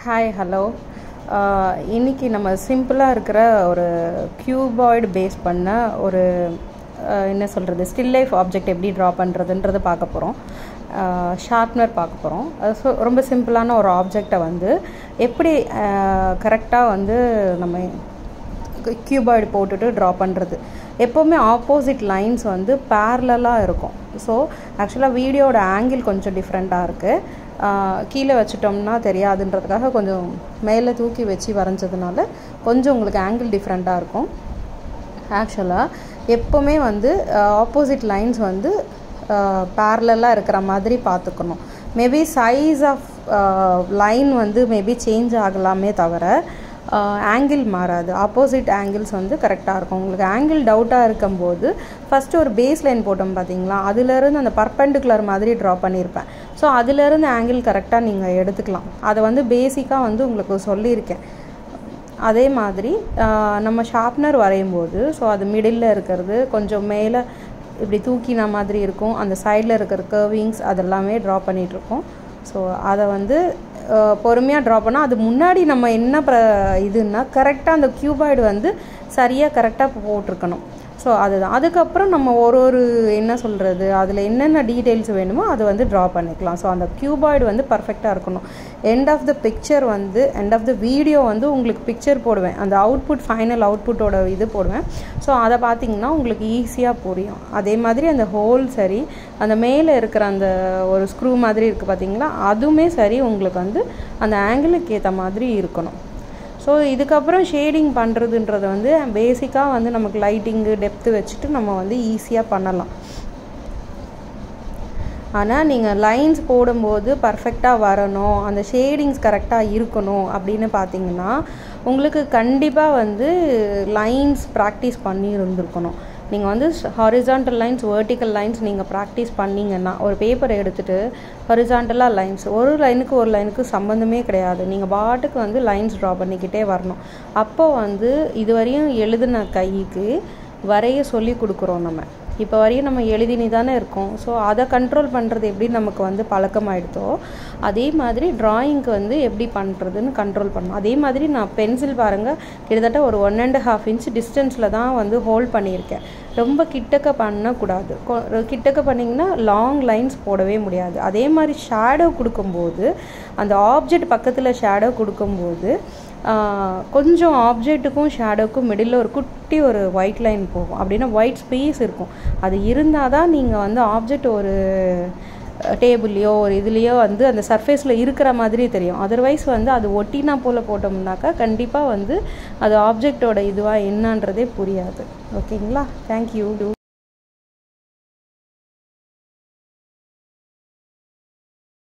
hi hello இன்றைக்கி நம்ம சிம்பிளாக இருக்கிற ஒரு கியூபாய்டு பேஸ் பண்ண ஒரு ஆஹ் என்ன சொல்கிறது ஸ்டில் லைஃப் ஆப்ஜெக்ட் எப்படி ட்ரா பண்ணுறதுன்றதை பார்க்க போகிறோம் ஷார்ப்னர் பார்க்க போகிறோம் அது ஸோ ரொம்ப சிம்பிளான ஒரு ஆப்ஜெக்டை வந்து எப்படி கரெக்டாக வந்து நம்ம கியூபாய்டு போட்டுட்டு ட்ரா பண்ணுறது எப்போவுமே ஆப்போசிட் லைன்ஸ் வந்து பேரலாக இருக்கும் ஸோ ஆக்சுவலாக வீடியோட ஆங்கிள் கொஞ்சம் டிஃப்ரெண்ட்டாக இருக்குது கீழே வச்சிட்டோம்னா தெரியாதுன்றதுக்காக கொஞ்சம் மேலே தூக்கி வச்சு வரைஞ்சதுனால கொஞ்சம் உங்களுக்கு ஆங்கிள் டிஃப்ரெண்ட்டாக இருக்கும் ஆக்சுவலாக எப்போவுமே வந்து ஆப்போசிட் லைன்ஸ் வந்து பேரலாக இருக்கிற மாதிரி பார்த்துக்கணும் மேபி சைஸ் ஆஃப் லைன் வந்து மேபி சேஞ்ச் ஆகலாமே தவிர ஆங்கிள் மாறாது ஆப்போசிட் ஆங்கிள்ஸ் வந்து கரெக்டாக இருக்கும் உங்களுக்கு ஆங்கிள் டவுட்டாக இருக்கும்போது ஃபஸ்ட்டு ஒரு பேஸ் லைன் போட்டோம் பார்த்தீங்களா அதுலேருந்து அந்த பர்பெண்டிகுலர் மாதிரி ட்ரா பண்ணியிருப்பேன் ஸோ அதுலேருந்து ஆங்கிள் கரெக்டாக நீங்கள் எடுத்துக்கலாம் அதை வந்து பேசிக்காக வந்து உங்களுக்கு சொல்லியிருக்கேன் அதே மாதிரி நம்ம ஷார்ப்னர் வரையும் போது ஸோ அது மிடில் இருக்கிறது கொஞ்சம் மேலே இப்படி தூக்கின மாதிரி இருக்கும் அந்த சைடில் இருக்கிற கர்விங்ஸ் அதெல்லாமே ட்ரா பண்ணிகிட்ருக்கோம் ஸோ அதை வந்து பொறுமையாக ட்ரா பண்ணால் அது முன்னாடி நம்ம என்ன ப்ர இதுன்னா கரெக்டாக அந்த கியூபாய்டு வந்து சரியாக கரெக்டாக போட்டிருக்கணும் ஸோ அதுதான் அதுக்கப்புறம் நம்ம ஒரு ஒரு என்ன சொல்கிறது அதில் என்னென்ன டீட்டெயில்ஸ் வேணுமோ அதை வந்து ட்ரா பண்ணிக்கலாம் ஸோ அந்த கியூபாய்டு வந்து பர்ஃபெக்டாக இருக்கணும் எண்ட் ஆஃப் த பிக்சர் வந்து எண்ட் ஆஃப் த வீடியோ வந்து உங்களுக்கு பிக்சர் போடுவேன் அந்த அவுட்புட் ஃபைனல் அவுட்புட்டோட இது போடுவேன் ஸோ அதை பார்த்தீங்கன்னா உங்களுக்கு ஈஸியாக புரியும் அதே மாதிரி அந்த ஹோல் சரி அந்த மேலே இருக்கிற அந்த ஒரு ஸ்க்ரூ மாதிரி இருக்குது பார்த்தீங்களா அதுவுமே சரி உங்களுக்கு வந்து அந்த ஆங்கிளுக்கு ஏற்ற மாதிரி இருக்கணும் ஸோ இதுக்கப்புறம் ஷேடிங் பண்ணுறதுன்றது வந்து பேசிக்காக வந்து நமக்கு லைட்டிங்கு டெப்த்து வச்சுட்டு நம்ம வந்து ஈஸியாக பண்ணலாம் ஆனால் நீங்கள் லைன்ஸ் போடும்போது பர்ஃபெக்டாக வரணும் அந்த ஷேடிங்ஸ் கரெக்டாக இருக்கணும் அப்படின்னு பார்த்தீங்கன்னா உங்களுக்கு கண்டிப்பாக வந்து லைன்ஸ் ப்ராக்டிஸ் பண்ணி இருந்திருக்கணும் நீங்கள் வந்து ஹாரிசான்டல் லைன்ஸ் வேர்ட்டிக்கல் லைன்ஸ் நீங்கள் ப்ராக்டிஸ் பண்ணிங்கன்னா ஒரு பேப்பரை எடுத்துகிட்டு ஹாரிசான்டலாக லைன்ஸ் ஒரு லைனுக்கு ஒரு லைனுக்கு சம்மந்தமே கிடையாது நீங்கள் பாட்டுக்கு வந்து லைன்ஸ் ட்ரா பண்ணிக்கிட்டே வரணும் அப்போ வந்து இதுவரையும் எழுதின கைக்கு வரைய சொல்லி கொடுக்குறோம் நம்ம இப்போ வரையும் நம்ம எழுதினி தானே இருக்கோம் ஸோ அதை கண்ட்ரோல் பண்ணுறது எப்படி நமக்கு வந்து பழக்கமாயிடுதோ அதே மாதிரி ட்ராயிங்க்கு வந்து எப்படி பண்ணுறதுன்னு கண்ட்ரோல் பண்ணணும் அதே மாதிரி நான் பென்சில் பாருங்கள் கிட்டத்தட்ட ஒரு ஒன் அண்ட் ஹாஃப் இன்ச் டிஸ்டன்ஸில் தான் வந்து ஹோல்ட் பண்ணியிருக்கேன் ரொம்ப கிட்டக்க பண்ணக்கூடாது கிட்டக்க பண்ணிங்கன்னா லாங் லைன்ஸ் போடவே முடியாது அதே மாதிரி ஷேடோ கொடுக்கும்போது அந்த ஆப்ஜெக்ட் பக்கத்தில் ஷேடோ கொடுக்கும்போது கொஞ்சம் ஆப்ஜெக்ட்டுக்கும் ஷேடோக்கும் மிடில் ஒரு குட்டி ஒரு ஒயிட் லைன் போகும் அப்படின்னா ஒயிட் ஸ்பேஸ் இருக்கும் அது இருந்தால் தான் நீங்கள் வந்து ஆப்ஜெக்ட் ஒரு டேபிள்லையோ ஒரு இதுலேயோ வந்து அந்த சர்ஃபேஸில் இருக்கிற மாதிரி தெரியும் அதர்வைஸ் வந்து அது ஒட்டினா போல் போட்டோம்னாக்கா கண்டிப்பாக வந்து அது ஆப்ஜெக்டோட இதுவாக என்னன்றதே புரியாது ஓகேங்களா தேங்க்யூ